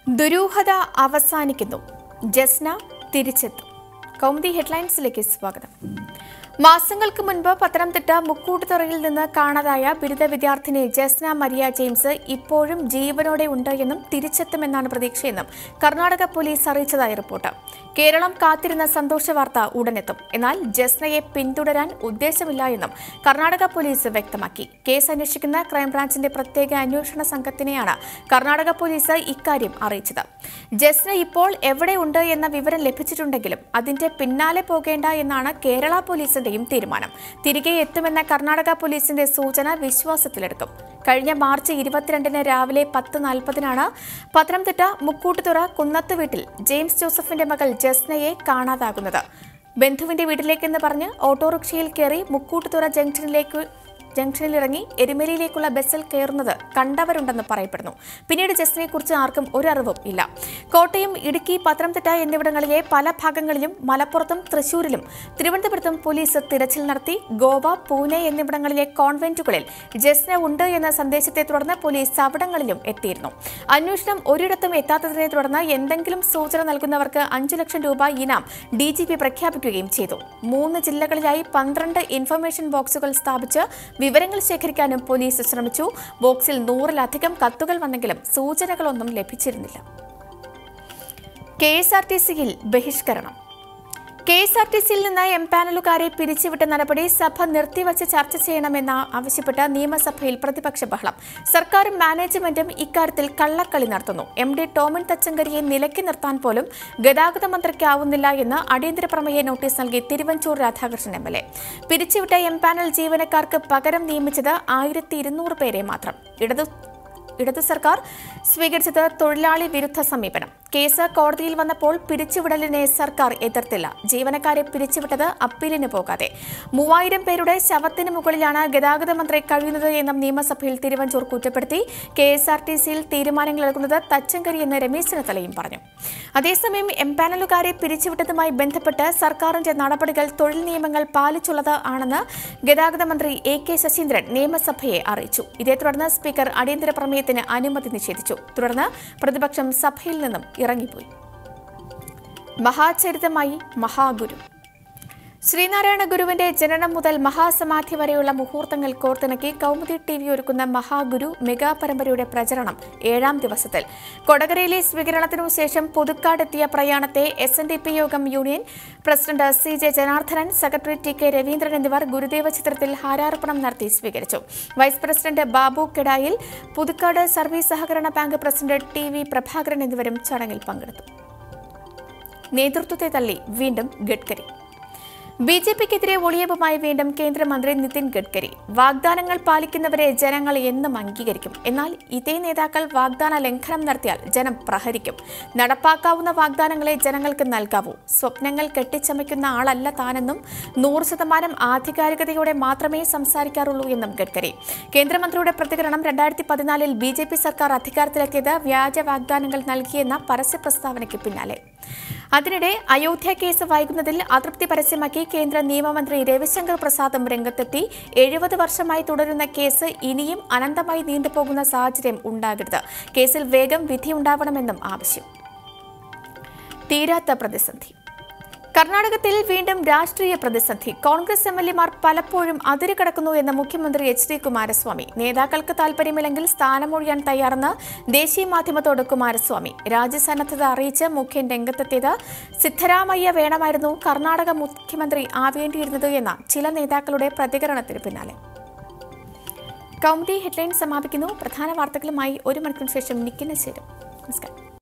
ദുരൂഹത അവസാനിക്കുന്നു ജസ്ന തിരിച്ചെത്തും കൗമുദി ഹെഡ്ലൈൻസിലേക്ക് സ്വാഗതം മാസങ്ങൾക്ക് മുൻപ് പത്തനംതിട്ട മുക്കൂട്ടുതുറയിൽ നിന്ന് കാണാതായ ബിരുദ വിദ്യാർത്ഥിനി ജസ്ന മരിയ ജെയിംസ് ഇപ്പോഴും ജീവനോടെ ഉണ്ട് എന്നും തിരിച്ചെത്തുമെന്നാണ് പ്രതീക്ഷയെന്നും കർണാടക പോലീസ് അറിയിച്ചതായി റിപ്പോർട്ട് കേരളം കാത്തിരുന്ന സന്തോഷ വാർത്ത ഉടനെത്തും എന്നാൽ ജസ്നയെ പിന്തുടരാൻ ഉദ്ദേശമില്ല എന്നും കർണാടക പോലീസ് വ്യക്തമാക്കി കേസ് അന്വേഷിക്കുന്ന ക്രൈംബ്രാഞ്ചിന്റെ പ്രത്യേക അന്വേഷണ സംഘത്തിനെയാണ് കർണാടക പോലീസ് ഇക്കാര്യം അറിയിച്ചത് ജസ്ന ഇപ്പോൾ എവിടെയുണ്ട് എന്ന വിവരം ലഭിച്ചിട്ടുണ്ടെങ്കിലും അതിന്റെ പിന്നാലെ പോകേണ്ട എന്നാണ് കേരള പോലീസിന്റെയും തീരുമാനം തിരികെ എത്തുമെന്ന കർണാടക പോലീസിന്റെ സൂചന വിശ്വാസത്തിലെടുക്കും കഴിഞ്ഞ മാർച്ച് ഇരുപത്തിരണ്ടിന് രാവിലെ പത്ത് നാൽപ്പതിനാണ് പത്തനംതിട്ട മുക്കൂട്ടുതുറ കുന്നത്ത് വീട്ടിൽ ജെയിംസ് ജോസഫിന്റെ മകൾ ജസ്നയെ കാണാതാകുന്നത് ബന്ധുവിന്റെ വീട്ടിലേക്കെന്ന് പറഞ്ഞ് ഓട്ടോറിക്ഷയിൽ കയറി മുക്കൂട്ടുതുറ ജംഗ്ഷനിലേക്ക് ജംഗ്ഷനിൽ ഇറങ്ങി എരുമേലിയിലേക്കുള്ള ബസ്സിൽ കയറുന്നത് കണ്ടവരുണ്ടെന്ന് പറയപ്പെടുന്നു പിന്നീട് ജസ്റ്റിനെക്കുറിച്ച് ആർക്കും ഒരറിവും ഇല്ല കോട്ടയം ഇടുക്കി പത്തനംതിട്ട എന്നിവിടങ്ങളിലെ പല ഭാഗങ്ങളിലും മലപ്പുറത്തും തൃശൂരിലും തിരുവനന്തപുരത്തും പോലീസ് തിരച്ചിൽ നടത്തി ഗോവ പൂനെ എന്നിവിടങ്ങളിലെ കോൺവെന്റുകളിൽ ജസ്ന ഉണ്ട് എന്ന സന്ദേശത്തെ തുടർന്ന് പോലീസ് അവിടങ്ങളിലും എത്തിയിരുന്നു അന്വേഷണം ഒരിടത്തും എത്താത്തതിനെ തുടർന്ന് എന്തെങ്കിലും സൂചന നൽകുന്നവർക്ക് അഞ്ചു ലക്ഷം രൂപ ഇനാം ഡി ജി പി പ്രഖ്യാപിക്കുകയും ചെയ്തു മൂന്ന് ജില്ലകളിലായി പന്ത്രണ്ട് ഇൻഫർമേഷൻ ബോക്സുകൾ സ്ഥാപിച്ച് വിവരങ്ങൾ ശേഖരിക്കാനും പോലീസ് ശ്രമിച്ചു ബോക്സിൽ നൂറിലധികം കത്തുകൾ വന്നെങ്കിലും സൂചനകളൊന്നും ലഭിച്ചിരുന്നില്ല കെ എസ് ആർ ടി സിയിൽ ബഹിഷ്കരണം കെ എസ് ആർ ടി സിയിൽ നിന്ന് എം പാനലുകാരെ പിരിച്ചുവിട്ട നടപടി സഭ നിർത്തിവച്ച് ചർച്ച ചെയ്യണമെന്ന് ആവശ്യപ്പെട്ട് നിയമസഭയിൽ പ്രതിപക്ഷ ബഹളം സർക്കാരും മാനേജ്മെന്റും ഇക്കാര്യത്തിൽ കള്ളക്കളി നടത്തുന്നു എം ഡി ടോമിൻ തച്ചങ്കരിയെ നിലയ്ക്ക് നിർത്താൻ പോലും ഗതാഗത മന്ത്രിക്കാവുന്നില്ല എന്ന് അടിയന്തര പ്രമേയ നോട്ടീസ് നൽകി Thiruvanchoor Radhakrishnan M L A പിരിച്ചുവിട്ട എം പാനൽ ജീവനക്കാർക്ക് പകരം നിയമിച്ചത് ആയിരത്തി ഇരുന്നൂറ് പേരെ മാത്രം ഇടതു ഇടതു സർക്കാർ സ്വീകരിച്ചത് തൊഴിലാളി വിരുദ്ധ സമീപനം കേസ് കോടതിയിൽ വന്നപ്പോൾ പിരിച്ചുവിടലിനെ സർക്കാർ എതിർത്തില്ല ജീവനക്കാരെ പിരിച്ചുവിട്ടത് അപ്പീലിന് പോകാതെ മൂവായിരം പേരുടെ ശവത്തിന് മുകളിലാണ് ഗതാഗത മന്ത്രി കഴിയുന്നത് എന്നും നിയമസഭയിൽ തിരുവഞ്ചൂർ കുറ്റപ്പെടുത്തി കെ എസ് ആർ ടി സിയിൽ തീരുമാനങ്ങൾ എടുക്കുന്നത് തച്ചങ്കരി എന്ന് രമേശ് ചെന്നിത്തലയും പറഞ്ഞു അതേസമയം എംപാനലുകാരെ പിരിച്ചുവിട്ടതുമായി ബന്ധപ്പെട്ട് സർക്കാരിന്റെ നടപടികൾ തൊഴിൽ നിയമങ്ങൾ പാലിച്ചുള്ളത് ആണെന്ന് ഗതാഗത മന്ത്രി എ കെ ശശീന്ദ്രൻ നിയമസഭയെ അറിയിച്ചു ഇതേ തുടർന്ന് സ്പീക്കർ അടിയന്തര പ്രമേയത്തിന് അനുമതി നിഷേധിച്ചു തുടർന്ന് പ്രതിപക്ഷം സഭയിൽ നിന്നും ഇറങ്ങിപ്പോയി മഹാചരിതമായി മഹാഗുരു ശ്രീനാരായണ ഗുരുവിന്റെ ജനനം മുതൽ മഹാസമാധി വരെയുള്ള മുഹൂർത്തങ്ങൾ കോർത്തിണക്കി കൗമുദി ടി വി ഒരുക്കുന്ന മഹാഗുരു മെഗാ പരമ്പരയുടെ പ്രചരണം ഏഴാം ദിവസത്തിൽ കൊടകരയിലെ സ്വീകരണത്തിനു ശേഷം പുതുക്കാടെത്തിയ പ്രയാണത്തെ എസ് എൻ ഡി പി യോഗം union president C J Janardhanan secretary T K Raveendran എന്നിവർ ഗുരുദേവ ചിത്രത്തിൽ ഹാരാർപ്പണം നടത്തി സ്വീകരിച്ചു വൈസ് പ്രസിഡന്റ് ബാബു കെടായിൽ പുതുക്കാട് സർവീസ് സഹകരണ bank president T V Prabhakaran എന്നിവരും ചടങ്ങിൽ പങ്കെടുത്തു നേതൃത്വത്തെ തള്ളി വീണ്ടും ഗഡ്കരി ബി ജെ പിക്കെതിരെ ഒളിയവുമായി വീണ്ടും കേന്ദ്രമന്ത്രി നിതിൻ ഗഡ്കരി വാഗ്ദാനങ്ങൾ പാലിക്കുന്നവരെ ജനങ്ങൾ എന്നും അംഗീകരിക്കും എന്നാൽ ഇതേ നേതാക്കൾ വാഗ്ദാന ലംഘനം നടത്തിയാൽ ജനം പ്രഹരിക്കും നടപ്പാക്കാവുന്ന വാഗ്ദാനങ്ങളെ ജനങ്ങൾക്ക് നൽകാവൂ സ്വപ്നങ്ങൾ കെട്ടിച്ചമയ്ക്കുന്ന ആളല്ല താനെന്നും നൂറ് ശതമാനം ആധികാരികതയോടെ മാത്രമേ സംസാരിക്കാറുള്ളൂ എന്നും ഗഡ്കരി കേന്ദ്രമന്ത്രിയുടെ പ്രതികരണം രണ്ടായിരത്തി പതിനാലിൽ ബി ജെ പി സർക്കാർ അധികാരത്തിലെത്തിയത് വ്യാജ വാഗ്ദാനങ്ങൾ നൽകിയെന്ന പരസ്യ പ്രസ്താവനയ്ക്ക് പിന്നാലെ അതിനിടെ അയോധ്യ കേസ് വൈകുന്നതിൽ അതൃപ്തി പരസ്യമാക്കി കേന്ദ്ര നിയമമന്ത്രി രവിശങ്കർ പ്രസാദും രംഗത്തെത്തി എഴുപത് വർഷമായി തുടരുന്ന കേസ് ഇനിയും അനന്തമായി നീണ്ടുപോകുന്ന സാഹചര്യം ഉണ്ടാകരുത് കേസിൽ വേഗം വിധിയുണ്ടാവണമെന്നും ആവശ്യം തീരാത്ത പ്രതിസന്ധി കർണാടകത്തിൽ വീണ്ടും രാഷ്ട്രീയ പ്രതിസന്ധി കോൺഗ്രസ് എം എൽ എമാർ പലപ്പോഴും അതിരുകടക്കുന്നു എന്ന് മുഖ്യമന്ത്രി എച്ച് ഡി കുമാരസ്വാമി നേതാക്കൾക്ക് താൽപര്യമില്ലെങ്കിൽ സ്ഥാനമൊഴിയാൻ തയ്യാറെന്ന് ദേശീയ മാധ്യമത്തോട് കുമാരസ്വാമി രാജ്യസന്നദ്ധത അറിയിച്ച് മുഖ്യൻ രംഗത്തെത്തിയത് സിദ്ധരാമയ്യ വേണമായിരുന്നു കർണാടക മുഖ്യമന്ത്രി ആവേണ്ടിയിരുന്നത് എന്ന ചില നേതാക്കളുടെ പ്രതികരണത്തിന് പിന്നാലെ കൗമുദി ഹെഡ്ലൈൻ സമാപിക്കുന്നു പ്രധാന വാർത്തകളുമായി ഒരു മണിക്കൂറിന് ശേഷം നിക്കിന് ചേരും നമസ്കാരം